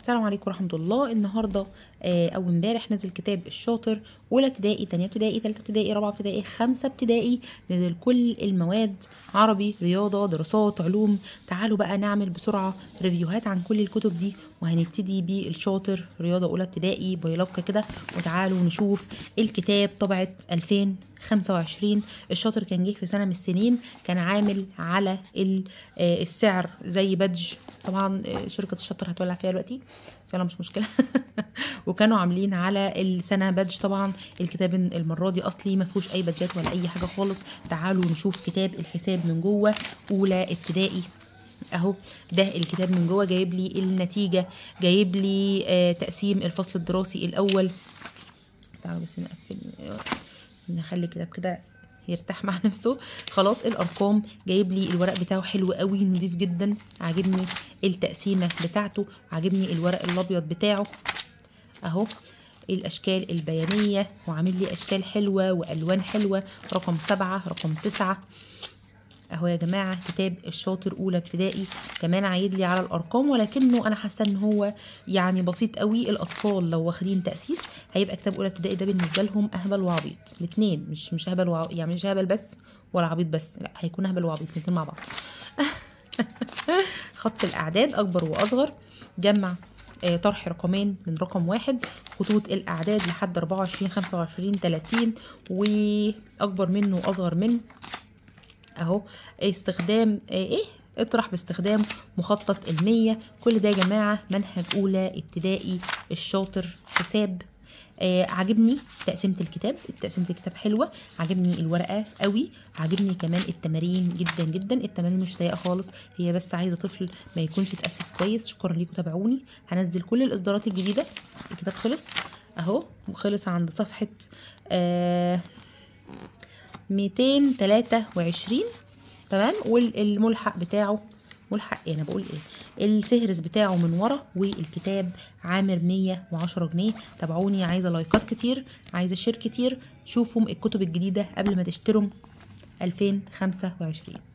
السلام عليكم ورحمة الله النهاردة آه، أو امبارح نزل كتاب الشاطر أولى ابتدائي تانية ابتدائي تالتة ابتدائي رابعة ابتدائي خمسة ابتدائي نزل كل المواد عربي رياضة دراسات علوم تعالوا بقى نعمل بسرعة ريفيوهات عن كل الكتب دي وهنبتدي بالشاطر رياضة أولى ابتدائي بيلقى كده وتعالوا نشوف الكتاب طبعة 2025 الشاطر كان جه في سنة من السنين كان عامل على ال- آه، السعر زي بادج طبعا آه، شركة الشاطر هتولع فيها دلوقتي بس يلا مش مشكلة وكانوا عاملين على السنة بادج طبعا الكتاب المرة دي أصلي ما فيهوش أي بادجات ولا أي حاجة خالص تعالوا نشوف كتاب الحساب من جوه أولى ابتدائي اهو ده الكتاب من جوه جايب لي النتيجه جايب لي آه تقسيم الفصل الدراسي الاول تعالوا بس نقفل نخلي الكتاب كده يرتاح مع نفسه خلاص الارقام جايب لي الورق بتاعه حلو قوي نضيف جدا عاجبني التقسيمه بتاعته عاجبني الورق الابيض بتاعه اهو الاشكال البيانيه وعامل لي اشكال حلوه والوان حلوه رقم سبعة رقم تسعة اهو يا جماعه كتاب الشاطر اولى ابتدائي كمان عايد لي على الارقام ولكنه انا حاسه ان هو يعني بسيط قوي الاطفال لو واخدين تاسيس هيبقى كتاب اولى ابتدائي ده بالنسبه لهم اهبل وعبيط الاثنين مش مش هبل وع... يعني مش هبل بس ولا عبيط بس لا هيكون هبل وعبيط الاثنين مع بعض خط الاعداد اكبر واصغر جمع آه، طرح رقمين من رقم واحد خطوط الأعداد لحد 24 25 30 وأكبر منه وأصغر منه اهو استخدام آه، ايه اطرح باستخدام مخطط المية كل ده يا جماعة منهج أولى ابتدائي الشاطر حساب آه عاجبني تقسيمة الكتاب تقسيمة الكتاب حلوة عاجبني الورقة قوي عاجبني كمان التمارين جدا جدا التمارين مش سيئة خالص هي بس عايزة طفل ما يكونش اتأسس كويس شكرا ليكم تابعوني هنزل كل الإصدارات الجديدة الكتاب خلص اهو خلص عند صفحة آه 223 تمام والملحق بتاعه ملحق ايه انا بقول ايه الفهرس بتاعه من ورا والكتاب عامر 110 جنيه تابعوني عايزه لايكات كتير عايزه شير كتير شوفوا الكتب الجديده قبل ما تشتروا 2025